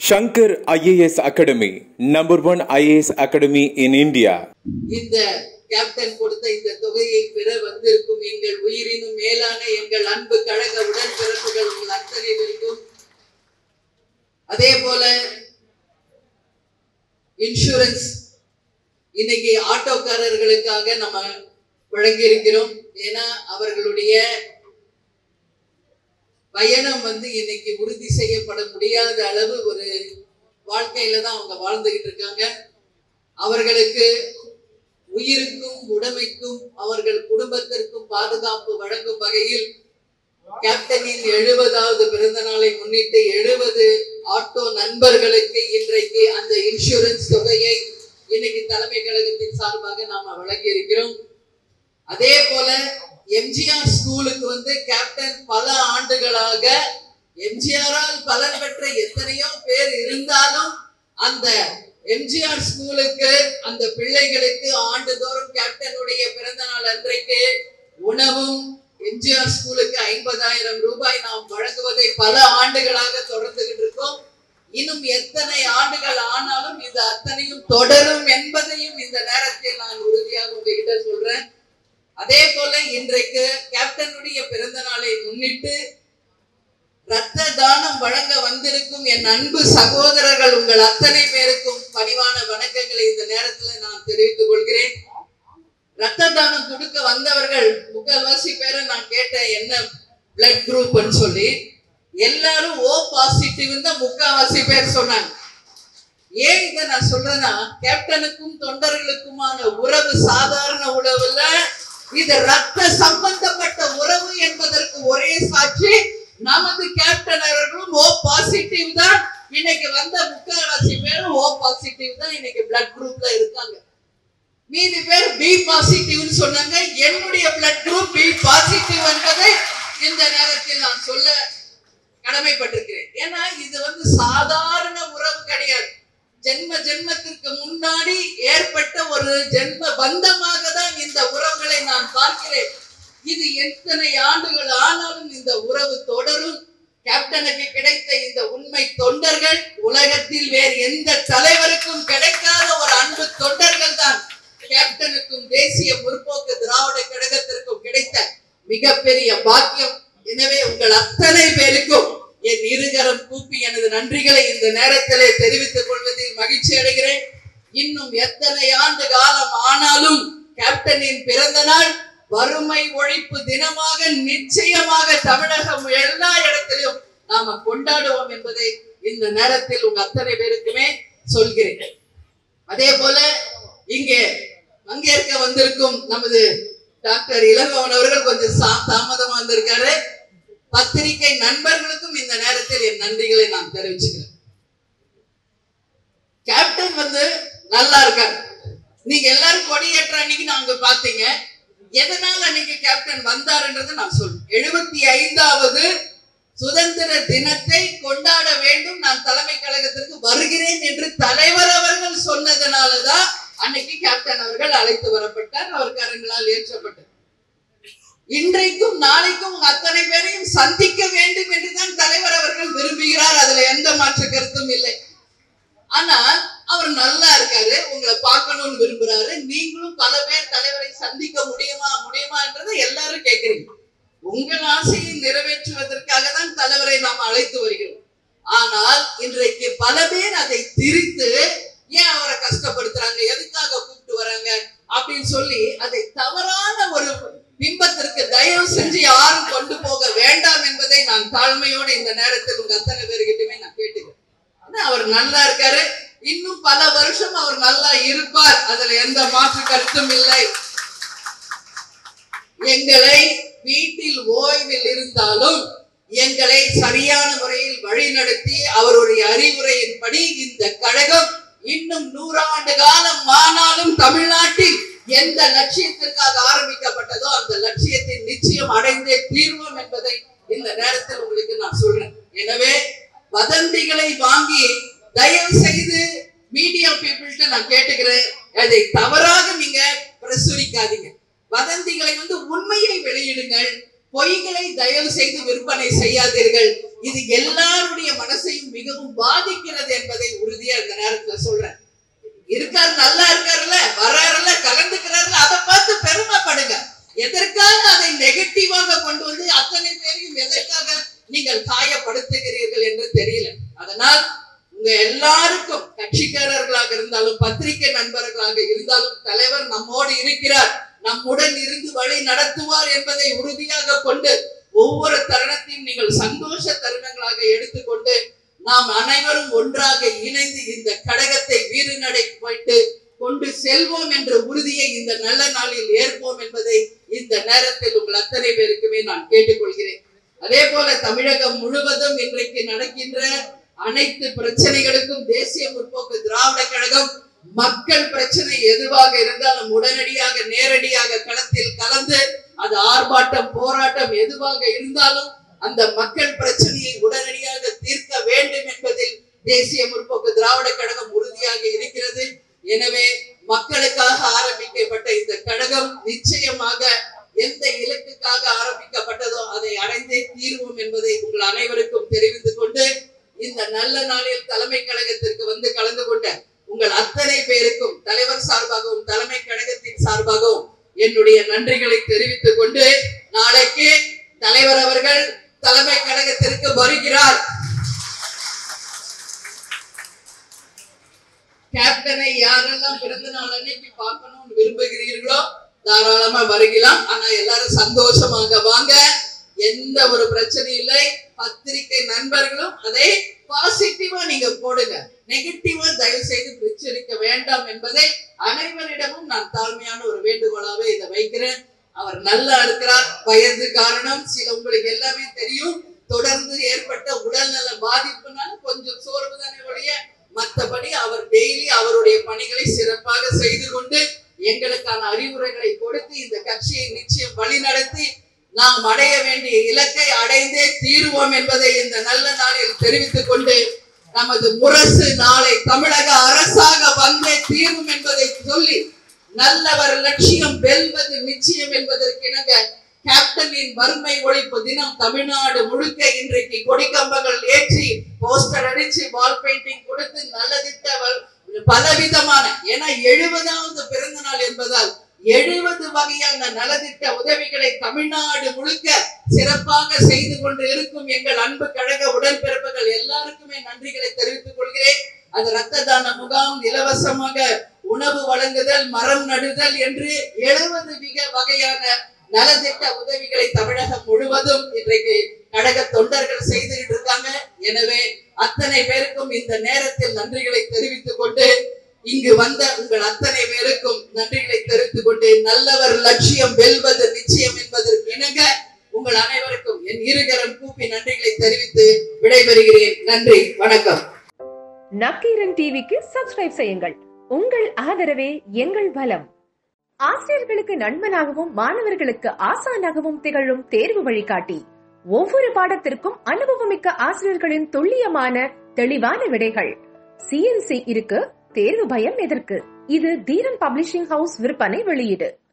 Shankar IAS Academy, number one IAS Academy in India. இந்த captain கொடுத்த இந்த தொகையை பெற வந்திருக்கும் எங்கள் உயிரினும் மேலான எங்கள் அன்பு கழக உடன்பிறப்புகள் உங்கள் அத்தனைவருக்கும் அதே போல இன்சூரன்ஸ் இன்னைக்கு ஆட்டோக்காரர்களுக்காக நம்ம வழங்கி இருக்கிறோம் ஏன்னா அவர்களுடைய பயணம் வந்து இன்னைக்கு உறுதி செய்யப்பட முடியாத அளவு ஒரு வாழ்க்கையில தான் அவங்க வாழ்ந்துகிட்டு இருக்காங்க அவர்களுக்கு உயிருக்கும் உடைமைக்கும் அவர்கள் குடும்பத்திற்கும் பாதுகாப்பு வழங்கும் வகையில் கேப்டனின் எழுபதாவது பிறந்த நாளை முன்னிட்டு எழுபது ஆட்டோ நண்பர்களுக்கு இன்றைக்கு அந்த இன்சூரன்ஸ் தொகையை இன்னைக்கு தலைமை கழகத்தின் சார்பாக நாம வழங்கி இருக்கிறோம் அதே போல எம்ஜிஆர் ஸ்கூலுக்கு வந்து கேப்டன் பல ஆண்டுகளாக எம்ஜிஆரால் பலன் பெற்ற எத்தனையோ பேர் இருந்தாலும் அந்த எம்ஜிஆர் ஸ்கூலுக்கு அந்த பிள்ளைகளுக்கு ஆண்டுதோறும் கேப்டனுடைய பிறந்த நாள் அன்றைக்கு உணவும் எம்ஜிஆர் ஸ்கூலுக்கு ஐம்பதாயிரம் ரூபாய் நாம் வழங்குவதை பல ஆண்டுகளாக தொடர்ந்துகிட்டு இருக்கோம் இன்னும் எத்தனை ஆண்டுகள் ஆனாலும் இது அத்தனையும் தொடரும் என்பதையும் இந்த நேரத்தில் நான் உறுதியாக உங்ககிட்ட சொல்றேன் அதே போல இன்றைக்கு கேப்டனுடைய பிறந்த நாளை முன்னிட்டு ரத்த தானம் வழங்க வந்திருக்கும் என் அன்பு சகோதரர்கள் உங்கள் அத்தனை பேருக்கும் பணிவான வணக்கங்களை இந்த நேரத்துல நான் தெரிவித்துக் கொள்கிறேன் ரத்த தானம் கொடுக்க வந்தவர்கள் முக்கால்வாசி பேரை நான் கேட்டேன் என்ன பிளட் குரூப்னு சொல்லி எல்லாரும் ஓ பாசிட்டிவ் தான் முக்கால்வாசி பேர் சொன்னாங்க ஏன் இதை நான் சொல்றேன்னா கேப்டனுக்கும் தொண்டர்களுக்குமான உறவு சாதாரண உறவு இல்ல இது ரத்த சம்பந்தப்பட்ட உறவு என்பதற்கு ஒரே சாட்சி நமது கேப்டன் அவர்களும் ஓ பாசிட்டிவ் தான் இன்னைக்கு வந்த முக்கால்வாசி பேரும் ஓ பாசிட்டிவ் தான் இன்னைக்கு பிளட் குரூப்ல இருக்காங்க மீதி பேர் பி பாசிட்டிவ்னு சொன்னாங்க என்னுடைய பிளட் குரூப் பி பாசிட்டிவ் என்பதை இந்த நேரத்தில் நான் சொல்ல கடமைப்பட்டிருக்கிறேன் ஏன்னா இது வந்து சாதாரண உறவு கிடையாது ஜென்ம ஜென்மத்திற்கு முன்னாடி ஏற்பட்ட ஒரு ஜென்ம பந்தமாக தான் இந்த உறவுகளை நான் பார்க்கிறேன் இது எத்தனை ஆண்டுகள் ஆனாலும் இந்த உறவு தொடரும் கேப்டனுக்கு கிடைத்த இந்த உண்மை தொண்டர்கள் உலகத்தில் வேறு எந்த தலைவருக்கும் கிடைக்காத ஒரு அன்பு தொண்டர்கள் தான் கேப்டனுக்கும் தேசிய முற்போக்கு திராவிட கழகத்திற்கும் கிடைத்த மிகப்பெரிய பாக்கியம் எனவே உங்கள் அத்தனை பேருக்கும் என் இருகரம் கூப்பி எனது நன்றிகளை இந்த நேரத்திலே தெரிவித்துக் கொள்வதில் மகிழ்ச்சி அடைகிறேன் இன்னும் எத்தனை ஆண்டு காலம் ஆனாலும் கேப்டனின் பிறந்த நாள் வறுமை ஒழிப்பு தினமாக நிச்சயமாக தமிழகம் எல்லா இடத்திலும் நாம கொண்டாடுவோம் என்பதை இந்த நேரத்தில் உங்க அத்தனை பேருக்குமே சொல்கிறேன் அதே போல இங்கே பங்கேற்க வந்திருக்கும் நமது டாக்டர் இளங்கவன் அவர்கள் கொஞ்சம் சா- தாமதமா வந்திருக்காரு பத்திரிகை நண்பர்களுக்கும் இந்த நேரத்தில் என் நன்றிகளை நான் தெரிவிச்சுக்கிறேன் கேப்டன் வந்து நல்லா இருக்காரு நீங்க எல்லாரும் கொடியேற்ற அன்னைக்கு நாங்க பாத்தீங்க எதனால அன்னைக்கு கேப்டன் வந்தாருன்றதை நான் சொல்றேன் எழுபத்தி ஐந்தாவது சுதந்திர தினத்தை கொண்டாட வேண்டும் நான் தலைமை கழகத்திற்கு வருகிறேன் என்று தலைவர் அவர்கள் சொன்னதனாலதான் அன்னைக்கு கேப்டன் அவர்கள் அழைத்து வரப்பட்டார் அவர் கரங்களால் ஏற்றப்பட்டார் இன்றைக்கும் நாளைக்கும் உங்க அத்தனை பேரையும் சந்திக்க வேண்டும் என்றுதான் தலைவர் அவர்கள் விரும்புகிறார் அதுல எந்த மாற்று கருத்தும் இல்லை ஆனால் அவர் நல்லா இருக்காரு உங்களை பார்க்கணும்னு விரும்புறாரு நீங்களும் பல பேர் தலைவரை சந்திக்க முடியுமா முடியுமா என்றதை எல்லாரும் கேட்கிறீங்க உங்கள் ஆசையை நிறைவேற்றுவதற்காக தான் தலைவரை நாம் அழைத்து வருகிறோம் ஆனால் இன்றைக்கு பல பேர் அதை திரித்து ஏன் அவரை கஷ்டப்படுத்துறாங்க எதுக்காக கூப்பிட்டு வராங்க அப்படின்னு சொல்லி அதை தவறான ஒரு பிம்பத்திற்கு தயவு செஞ்சு யாரும் கொண்டு போக வேண்டாம் என்பதை நான் தாழ்மையோட இந்த நேரத்தில் உங்க அத்தனை பேர்கிட்டயுமே நான் கேட்டுக்கிறேன் ஆனா அவர் நல்லா இருக்காரு இன்னும் பல வருஷம் அவர் நல்லா இருப்பார் அதுல எந்த மாற்று கருத்தும் இல்லை எங்களை வீட்டில் ஓய்வில் இருந்தாலும் எங்களை சரியான முறையில் வழிநடத்தி அவருடைய அறிவுரையின்படி இந்த கழகம் இன்னும் நூறாண்டு காலம் ஆனாலும் தமிழ்நாட்டில் எந்த லட்சியத்திற்காக ஆரம்பிக்கப்பட்டதோ அந்த லட்சியத்தை நிச்சயம் அடைந்தே தீர்வோம் என்பதை இந்த நேரத்தில் உங்களுக்கு நான் சொல்றேன் எனவே வதந்திகளை வாங்கி தயவு செய்து மீடியா பீப்புள்கிட்ட நான் கேட்டுக்கிறேன் அதை தவறாக நீங்க பிரசுரிக்காதீங்க வதந்திகளை வந்து உண்மையை வெளியிடுங்கள் பொய்களை தயவு செய்து விற்பனை செய்யாதீர்கள் இது எல்லாருடைய மனசையும் மிகவும் பாதிக்கிறது என்பதை உறுதியா இந்த நேரத்துல சொல்றேன் இருக்காரு நல்லா இருக்காருல்ல வர்றாருல கலந்துக்கிறாருல அதை பார்த்து பெருமைப்படுங்க எதற்காக அதை நெகட்டிவாக கொண்டு வந்து அத்தனை பேரையும் எதற்காக நீங்கள் காயப்படுத்துகிறீர்கள் என்று தெரியல அதனால் உங்க எல்லாருக்கும் கட்சிக்காரர்களாக இருந்தாலும் பத்திரிகை நண்பர்களாக இருந்தாலும் தலைவர் நம்மோடு இருக்கிறார் நம்முடன் இருந்து வழி நடத்துவார் என்பதை உறுதியாக கொண்டு ஒவ்வொரு தருணத்தையும் நீங்கள் சந்தோஷ தருணங்களாக எடுத்துக்கொண்டு நாம் அனைவரும் ஒன்றாக இணைந்து இந்த கடகத்தை வீறுநடை போயிட்டு கொண்டு செல்வோம் என்ற உறுதியை இந்த நல்ல நாளில் ஏற்போம் என்பதை இந்த நேரத்தில் உங்கள் அத்தனை பேருக்குமே நான் கேட்டுக்கொள்கிறேன் அதே போல தமிழகம் முழுவதும் இன்றைக்கு நடக்கின்ற அனைத்து பிரச்சனைகளுக்கும் தேசிய முற்போக்கு திராவிட கழகம் மக்கள் பிரச்சனை எதுவாக இருந்தாலும் உடனடியாக நேரடியாக களத்தில் கலந்து அது ஆர்ப்பாட்டம் போராட்டம் எதுவாக இருந்தாலும் அந்த மக்கள் பிரச்சனையை உடனடியாக தீர்க்க வேண்டும் என்பதில் தேசிய முற்போக்கு திராவிட கழகம் உறுதியாக இருக்கிறது எனவே மக்களுக்காக ஆரம்பிக்கப்பட்ட இந்த கழகம் நிச்சயமாக எந்த இலக்குக்காக ஆரம்பிக்கப்பட்டதோ அதை அடைந்தே தீர்வோம் என்பதை உங்கள் அனைவருக்கும் தெரிவித்துக் கொண்டு இந்த நல்ல நாளில் தலைமை கழகத்திற்கு வந்து கலந்து கொண்ட உங்கள் அத்தனை பேருக்கும் தலைவர் சார்பாகவும் தலைமை கழகத்தின் சார்பாகவும் என்னுடைய நன்றிகளை தெரிவித்துக் கொண்டு நாளைக்கு தலைவர் அவர்கள் தலைமை கழகத்திற்கு வருகிறார் கேப்டனை யாரெல்லாம் பிறந்த நாள் அன்னைக்கு பார்க்கணும்னு விரும்புகிறீர்களோ தாராளமா வருகலாம் ஆனா எல்லாரும் சந்தோஷமாக வாங்க எந்த ஒரு பிரச்சனையும் இல்லை பத்திரிகை நண்பர்களும் அதை பாசிட்டிவா நீங்க போடுங்க நெகட்டிவா தயவு செய்து பிரிச்சிருக்க வேண்டாம் என்பதை அனைவரிடமும் நான் தாழ்மையான ஒரு வேண்டுகோளாவே இதை வைக்கிறேன் அவர் நல்லா இருக்கிறார் வயது காரணம் சில உங்களுக்கு எல்லாமே தெரியும் தொடர்ந்து ஏற்பட்ட உடல்நல பாதிப்புனால கொஞ்சம் சோர்வு தானே ஒழிய மற்றபடி அவர் டெய்லி அவருடைய பணிகளை சிறப்பாக செய்து கொண்டு எங்களுக்கான அறிவுரைகளை கொடுத்து இந்த கட்சியை நிச்சயம் வழிநடத்தி நாம் அடைய வேண்டிய இலக்கை அடைந்தே தீருவோம் என்பதை இந்த நல்ல நாளில் தெரிவித்துக் கொண்டு நமது முரசு நாளை தமிழக அரசாக வந்தே தீரும் என்பதை சொல்லி நல்லவர் லட்சியம் வெல்வது நிச்சயம் என்பதற்கு இணங்க கேப்டனின் வறுமை ஒழிப்பு தினம் தமிழ்நாடு முழுக்க இன்றைக்கு கொடிக்கம்பங்கள் ஏற்றி போஸ்டர் அடிச்சு வால் பெயிண்டிங் கொடுத்து நல்ல திட்ட வ- பலவிதமான ஏன்னா எழுபதாவது பிறந்த நாள் என்பதால் எழுபது வகையான நலத்திட்ட உதவிகளை தமிழ்நாடு முழுக்க சிறப்பாக செய்து கொண்டு இருக்கும் எங்கள் அன்பு கழக உடன்பிறப்புகள் எல்லாருக்குமே நன்றிகளை தெரிவித்துக் கொள்கிறேன் அது ரத்த தான முகாம் இலவசமாக உணவு வழங்குதல் மரம் நடுதல் என்று எழுபது மிக வகையான நலத்திட்ட உதவிகளை தமிழகம் முழுவதும் இன்றைக்கு கழக தொண்டர்கள் செய்துகிட்டு இருக்காங்க எனவே அத்தனை பேருக்கும் இந்த நேரத்தில் நன்றிகளை தெரிவித்துக் கொண்டு இங்கு வந்த உங்கள் அத்தனை பேருக்கும் நன்றிகளை தெரிவித்துக் கொண்டு நல்லவர் லட்சியம் வெல்வது நிச்சயம் என்பதற்கு இணங்க உங்கள் அனைவருக்கும் என் இருகரம் கூப்பி நன்றிகளை தெரிவித்து விடைபெறுகிறேன் நன்றி வணக்கம் நக்கீரன் டிவிக்கு சப்ஸ்கிரைப் செய்யுங்கள் உங்கள் ஆதரவே எங்கள் பலம் ஆசிரியர்களுக்கு நண்பனாகவும் மாணவர்களுக்கு ஆசானாகவும் திகழும் தேர்வு வழிகாட்டி ஒவ்வொரு பாடத்திற்கும் அனுபவமிக்க ஆசிரியர்களின் துல்லியமான தெளிவான விடைகள் சிஎன்சி இருக்கு தேர்வு பயம் எதற்கு இது தீரன் பப்ளிஷிங் ஹவுஸ் விற்பனை வெளியீடு